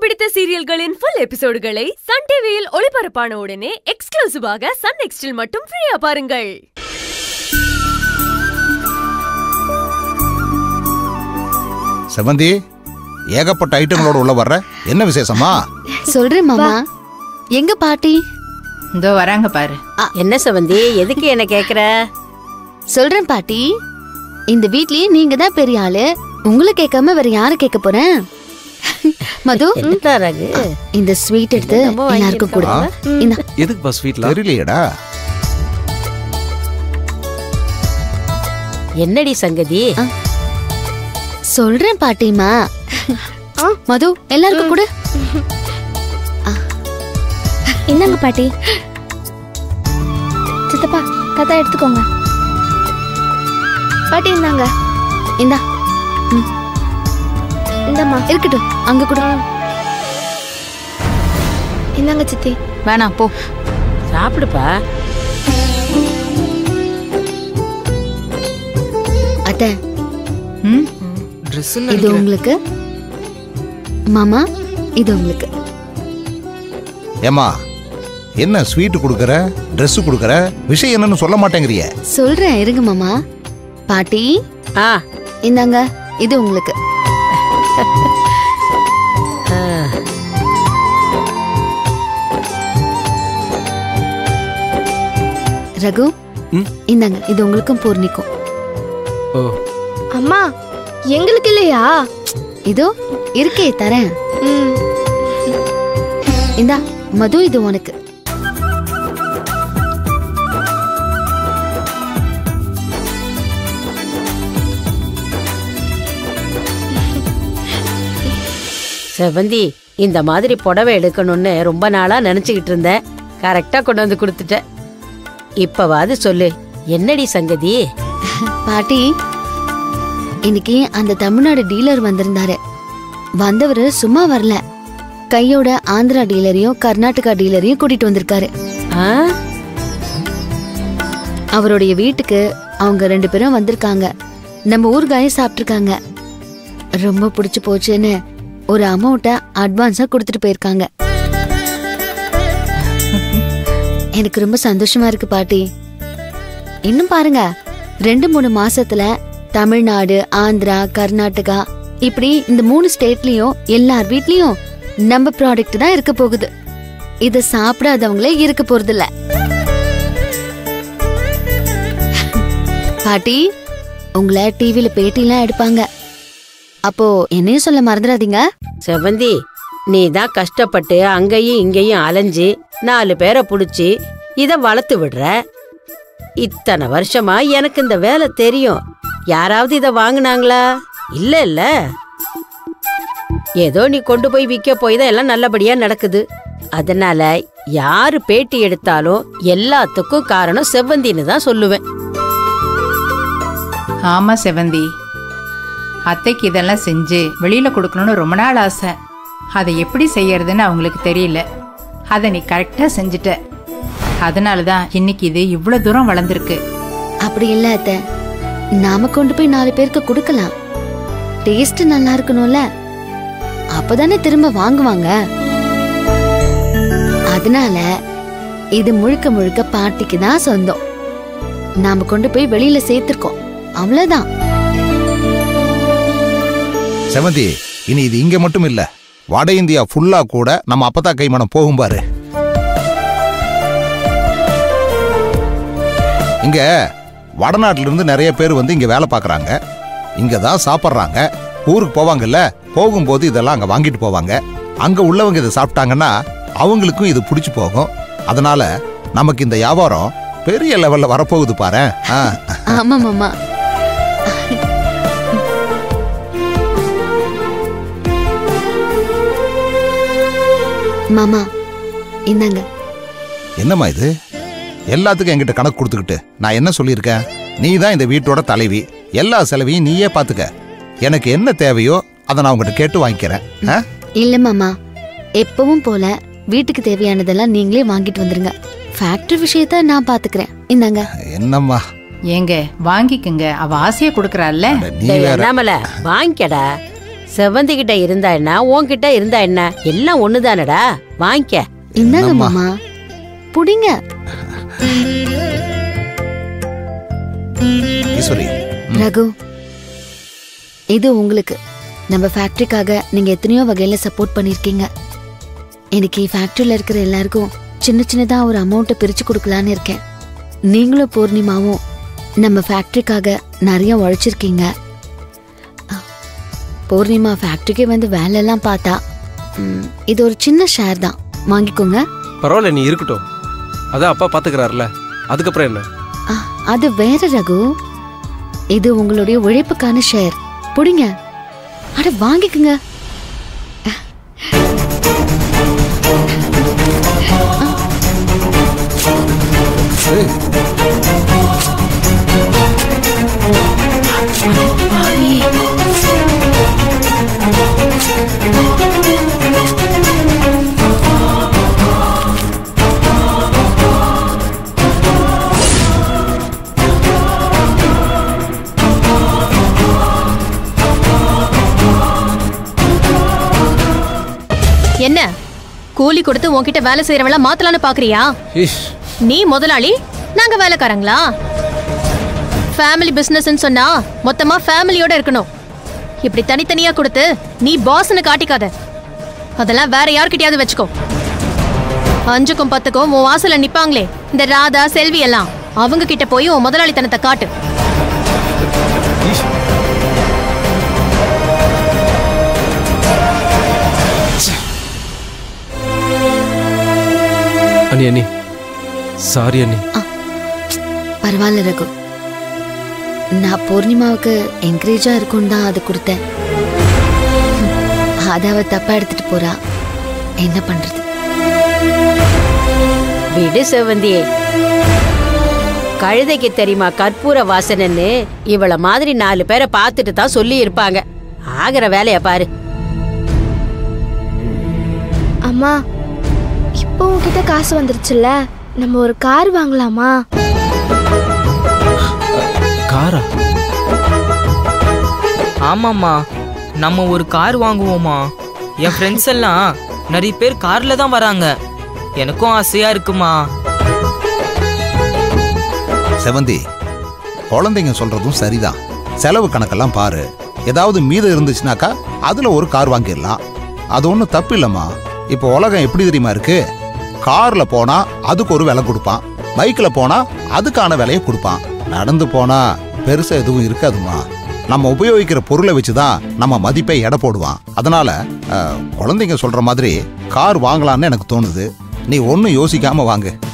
பிடித்த சீரியல்களின் full எபிசோடுகளை Sun டிவியில் ஒளிபரப்பான உடனே எக்ஸ்க்ளூசிவாக சன் நெக்ஸ்டில் மட்டும் ஃப்ரீயா பாருங்கள் செவந்தி ஏகப்பட்ட ஐட்டங்களோட உள்ள வர்ற என்ன விசேஷமா சொல்றேன் மாமா எங்க பாட்டி இதோ வராங்க பாரு என்ன சவந்தி எதுக்கு என்ன கேக்குற சொல்றேன் பாட்டி இந்த வீட்லயே நீங்க தான் பெரிய ஆளு உங்களை கேட்காம வேற யாரை கேட்க போறேன் மது என்னடா ரகு இந்த ஸ்வீட் எடுத்து என்னமோ எல்லாருக்கும் கொடு வாங்கியிருக்காங்க. இந்த எதுக்குப்பா ஸ்வீட்லாம் தெரியலையேடா என்னடி சங்கதி சொல்றேன் பாட்டிமா மது எல்லாருக்கும் கொடு இந்தாங்க பாட்டி சித்தப்பா கதா எடுத்துக்கோங்க பாட்டி இந்தாங்க இந்தா இந்தாம்மா இருக்கட்டும் அங்க கொடு இந்தாங்க சித்தி வேணாம் போ சாப்பிடுப்பா அத்தை ம் ட்ரெஸ் இது உங்களுக்கு மாமா இது உங்களுக்கு ஏமா என்ன ஸ்வீட் கொடுக்கற Dress கொடுக்கற விஷயம் என்னன்னு சொல்ல மாட்டேங்கிறியே சொல்றேன் இருங்க மாமா பாட்டி ஆ இந்தாங்க இது உங்களுக்கு ஆ. ரகு ம்? இந்தாங்க இது உங்களுக்கும் பூர்ணிக்கும் ஓ அம்மா எங்களுக்கு இல்லையா இதோ இருக்கே தரேன் ம் இந்தா மது இது உனக்கு செவந்தி இந்த மாதிரி புடவை எடுக்கணும்னு ரொம்ப நாளா நினைச்சுக்கிட்டு இருந்தேன் கரெக்டா கொண்டு வந்து கொடுத்துட்ட இப்பவாது சொல்லு என்னடி சங்கதி பாட்டி இன்னைக்கு அந்த தமிழ்நாடு டீலர் வந்திருந்தாரு வந்தவரு சும்மா வரல கையோட ஆந்திரா டீலரையும் கர்நாடகா டீலரையும் கூட்டிட்டு வந்திருக்காரு ஆ அவருடைய வீட்டுக்கு அவங்க ரெண்டு பேரும் வந்திருக்காங்க நம்ம ஊர்காயும் சாப்பிட்டிருக்காங்க ரொம்ப பிடிச்சு போச்சுன்னு ஒரு அமௌண்ட்டை அட்வான்ஸா கொடுத்துட்டு போயிருக்காங்க எனக்கு ரொம்ப சந்தோஷமா இருக்கு பாட்டி இன்னும் பாருங்க ரெண்டு மூணு மாசத்துல தமிழ்நாடு ஆந்திரா கர்நாடகா இப்படி இந்த மூணு ஸ்டேட்லயும் எல்லார் வீட்லயும் நம்ம ப்ராடக்ட் தான் இருக்க போகுது இத சாப்பிடாதவங்களே இருக்க போறதில்ல பாட்டி உங்களை டிவில பேட்டிலாம் எடுப்பாங்க அப்போ என்னையும் சொல்ல மறந்துடாதீங்க செவந்தி நீ தான் கஷ்டப்பட்டு அங்கேயும் இங்கேயும் அலைஞ்சு நாலு பேரை புடிச்சு இத வளர்த்து விடுற இத்தனை வருஷமா எனக்கு இந்த வேலை தெரியும் யாராவது இத வாங்குனாங்களா இல்ல இல்ல ஏதோ நீ கொண்டு போய் விற்க போய் தான் எல்லாம் நல்லபடியா நடக்குது அதனால யாரு பேட்டி எடுத்தாலும் எல்லாத்துக்கும் காரணம் செவ்வந்தின்னு தான் சொல்லுவேன் ஆமா செவந்தி அத்தைக்கு இதெல்லாம் செஞ்சு வெளியில கொடுக்கணும்னு ரொம்ப நாள் ஆசை அதை எப்படி செய்யறதுன்னு அவங்களுக்கு தெரியல அதை நீ கரெக்டா செஞ்சுட்ட அதனால தான் இன்னைக்கு இது இவ்வளோ தூரம் வளர்ந்துருக்கு அப்படி இல்ல அத்தை நாம கொண்டு போய் நாலு பேருக்கு கொடுக்கலாம் டேஸ்ட் நல்லா இருக்கணும்ல அப்பதானே திரும்ப வாங்குவாங்க அதனால இது முழுக்க முழுக்க பாட்டிக்கு தான் சொந்தம் நாம கொண்டு போய் வெளியில சேர்த்திருக்கோம் அவ்வளவுதான் செவந்தி இனி இது இங்க மட்டும் இல்ல வட இந்தியா ஃபுல்லா கூட நம்ம அப்பத்தா கைமணம் போகும் பாரு இங்க வடநாட்டுல இருந்து நிறைய பேர் வந்து இங்க வேலை பார்க்கறாங்க இங்க தான் சாப்பிட்றாங்க ஊருக்கு போவாங்கல்ல போகும்போது இதெல்லாம் அங்க வாங்கிட்டு போவாங்க அங்க உள்ளவங்க இதை சாப்பிட்டாங்கன்னா அவங்களுக்கும் இது பிடிச்சு போகும் அதனால நமக்கு இந்த வியாபாரம் பெரிய லெவல்ல வரப்போகுது பாரு ஆமா மாமா மாமா இந்தாங்க என்னம்மா இது எல்லாத்துக்கும் என்கிட்ட கணக்கு கொடுத்துக்கிட்டு நான் என்ன சொல்லியிருக்கேன் நீ தான் இந்த வீட்டோட தலைவி எல்லா செலவையும் நீயே பார்த்துக்க எனக்கு என்ன தேவையோ அதை நான் உங்ககிட்ட கேட்டு வாங்கிக்கிறேன் ஆ? இல்ல மாமா எப்பவும் போல வீட்டுக்கு தேவையானதெல்லாம் நீங்களே வாங்கிட்டு வந்துருங்க ஃபேக்டரி விஷயத்த நான் பாத்துக்கிறேன் இந்தாங்க என்னம்மா ஏங்க வாங்கிக்கங்க அவ ஆசையை கொடுக்கறாள்ல அட, நீ டேய், வேற அண்ணாமலை வாங்கிக்கடா செவந்தி கிட்ட இருந்தா என்ன உன்கிட்ட இருந்தா என்ன எல்லாம் ஒண்ணுதானடா வாங்கிக்க இந்தாங்க என்னம்மா? மாமா புடிங்க ஈஸ்வரி ரகு இது உங்களுக்கு நம்ம ஃபேக்டரிக்காக நீங்க எத்தனையோ வகையில சப்போர்ட் பண்ணிருக்கீங்க இன்னைக்கு ஃபேக்டரியில இருக்கிற எல்லாருக்கும் சின்ன சின்னதா ஒரு அமௌண்ட்டை பிரிச்சு கொடுக்கலான்னு இருக்கேன் நீங்களும் பூர்ணிமாவும் நம்ம ஃபேக்டரிக்காக நிறைய உழைச்சிருக்கீங்க அஹ், பூர்ணிமா ஃபேக்டரிக்கு வந்து வேலையெல்லாம் பார்த்தா ம், இது ஒரு சின்ன ஷேர் தான் வாங்கிக்கோங்க பரவாயில்ல நீ இருக்கட்டும் அதான் அப்பா பாத்துக்கிறாருல அதுக்கப்புறம் என்ன அஹ், அது வேற ரகு இது உங்களுடைய உழைப்புக்கான ஷேர் புடிங்க அட வாங்கிக்குங்க என்ன கூலி கொடுத்து உன்கிட்ட வேலை செய்யறவள மாத்தலான்னு பாக்குறியா இஷ் நீ முதலாளி நாங்க வேலைக்காரங்களா ஃபேமிலி பிசினஸ்னு சொன்னா மொத்தமா ஃபேமிலியோட இருக்கணும் இப்படி தனித்தனியா கொடுத்து நீ பாஸ்னு காட்டிக்காத அதெல்லாம் வேற யார்கிட்டயாவது வச்சுக்கோ அஞ்சுக்கும் பத்துக்கும் உன் வாசல்ல நிப்பாங்களே இந்த ராதா செல்வி எல்லாம் அவங்க கிட்ட போய் உன் முதலாளித்தனத்தை காட்டு அண்ணி அண்ணி சாரி அண்ணி பரவாயில்ல ரகு நான் பூர்ணிமாவுக்கு என்கரேஜா இருக்கும் தான் அது கொடுத்தேன் அதை அவ தப்பா எடுத்துட்டு போறா என்ன பண்றது விடு செவந்தி கழுதைக்கு தெரியுமா கற்பூர வாசனைன்னு இவள மாதிரி நாலு பேரை பார்த்துட்டு தான் சொல்லி இருப்பாங்க ஆகிற வேலைய பாரு அம்மா இப்போ உன்கிட்ட காசு வந்துருச்சுல்ல நம்ம ஒரு கார் வாங்கலாமா காரா ஆமாம்மா நம்ம ஒரு கார் வாங்குவோமா என் ஃப்ரெண்ட்ஸ் எல்லாம் நிறைய பேர் கார்ல தான் வராங்க எனக்கும் ஆசையா இருக்குமா செவந்தி குழந்தைங்க சொல்றதும் சரிதான் செலவு கணக்கெல்லாம் பாரு ஏதாவது மீதம் இருந்துச்சுனாக்கா அதுல ஒரு கார் வாங்கிடலாம் அது ஒன்றும் தப்பு இல்லைம்மா இப்போ உலகம் எப்படி தெரியுமா இருக்கு கார்ல போனா அதுக்கு ஒரு விலை கொடுப்பான் பைக்ல போனா அதுக்கான விலையை கொடுப்பான் நடந்து போனா பெருசா எதுவும் இருக்காதுமா நம்ம உபயோகிக்கிற பொருளை வச்சு தான் நம்ம மதிப்பை எடை போடுவான் அதனால அஹ், குழந்தைங்க சொல்ற மாதிரி கார் வாங்கலாம்னு எனக்கு தோணுது நீ ஒன்றும் யோசிக்காம வாங்கு